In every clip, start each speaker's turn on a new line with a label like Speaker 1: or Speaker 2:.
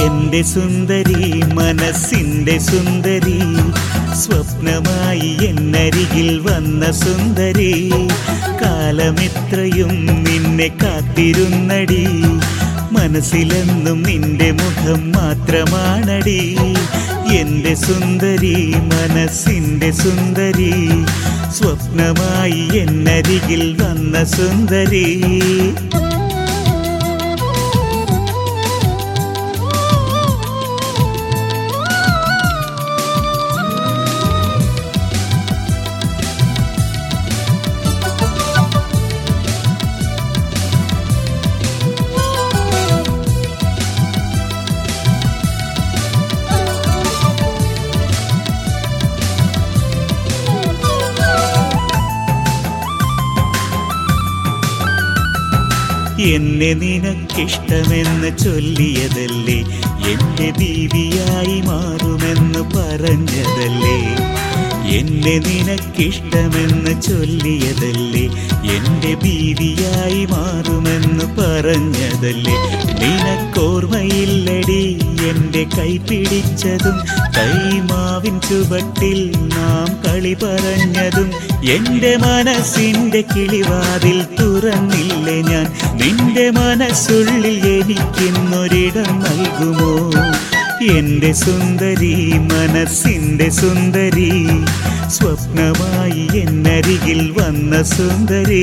Speaker 1: എന്റെ സുന്ദരി മനസ്സിന്റെ സുന്ദരി സ്വപ്നമായി എന്നരികിൽ വന്ന സുന്ദരി കാലമെത്രയും നിന്നെ കാത്തിരുന്നടി മനസ്സിലെന്നും നിന്റെ മുഖം മാത്രമാണടി എന്റെ സുന്ദരി മനസ്സിന്റെ സുന്ദരി സ്വപ്നമായി എന്നരികിൽ വന്ന സുന്ദരി എന്നെ നിനക്കിഷ്ടമെന്ന് ചൊല്ലിയതല്ലേ എന്റെ ബീവിയായി മാറുമെന്ന് പറഞ്ഞതല്ലേ എന്നെ നിനക്കിഷ്ടമെന്ന് ചൊല്ലിയതല്ലേ എന്റെ ബീവിയായി മാറുമെന്ന് പറഞ്ഞതല്ലേ നിനക്കോർമ്മയില്ലടി എന്റെ കൈ പിടിച്ചതും കൈമാവിൻ ചുവട്ടിൽ നാം കളി പറഞ്ഞതും എന്റെ മനസ്സിന്റെ കിളിവാതിൽ തുറന്നില്ലേ ഞാൻ നിന്റെ മനസ്സുള്ളിൽ എനിക്കിന്നൊരിടം നൽകുമോ എന്റെ സുന്ദരി മനസ്സിന്റെ സുന്ദരി സ്വപ്നമായി എന്നരികിൽ വന്ന സുന്ദരി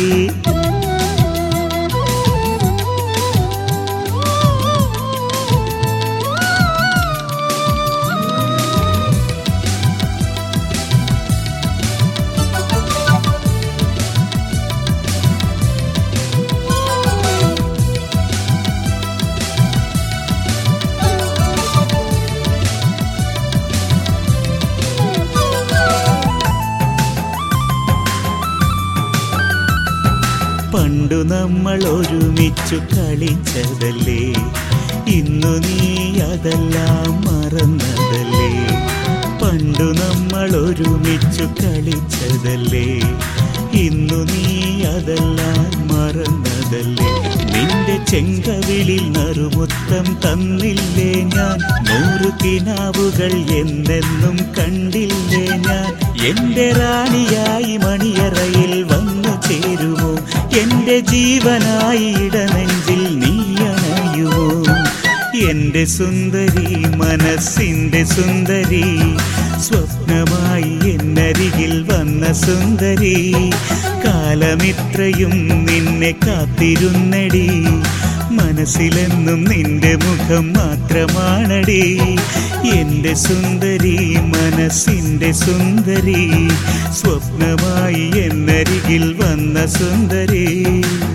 Speaker 1: പണ്ടു നമ്മൾ ഒരുമിച്ചു കളിച്ചതല്ലേ ഇന്നു നീ അതെല്ലാം മറന്നതല്ലേ പണ്ടു നമ്മൾ ഒരുമിച്ചു കളിച്ചതല്ലേ ഇന്നു നീ അതെല്ലാം മറന്നതല്ലേ നിന്റെ ചെങ്കവിളിൽ നറുമുത്തം തന്നില്ലേ ഞാൻ നൂറു കിനാവുകൾ എന്നെന്നും കണ്ടില്ലേ ഞാൻ എന്റെ റാണിയായി മണിയറയിൽ വന്നു ചേരുമോ എന്റെ ജീവനായി ഇടനെഞ്ചിൽ നീ അണയുമോ എന്റെ സുന്ദരി മനസ്സിന്റെ സുന്ദരി സ്വപ്നമായി എന്നരികിൽ വന്ന സുന്ദരി കാലമിത്രയും നിന്നെ കാത്തിരുന്നടി മനസ്സിലെന്നും നിന്റെ മുഖം മാത്രമാണടി എന്റെ സുന്ദരി മനസ്സിന്റെ സുന്ദരി സ്വപ്നമായി എന്നരികിൽ വന്ന സുന്ദരി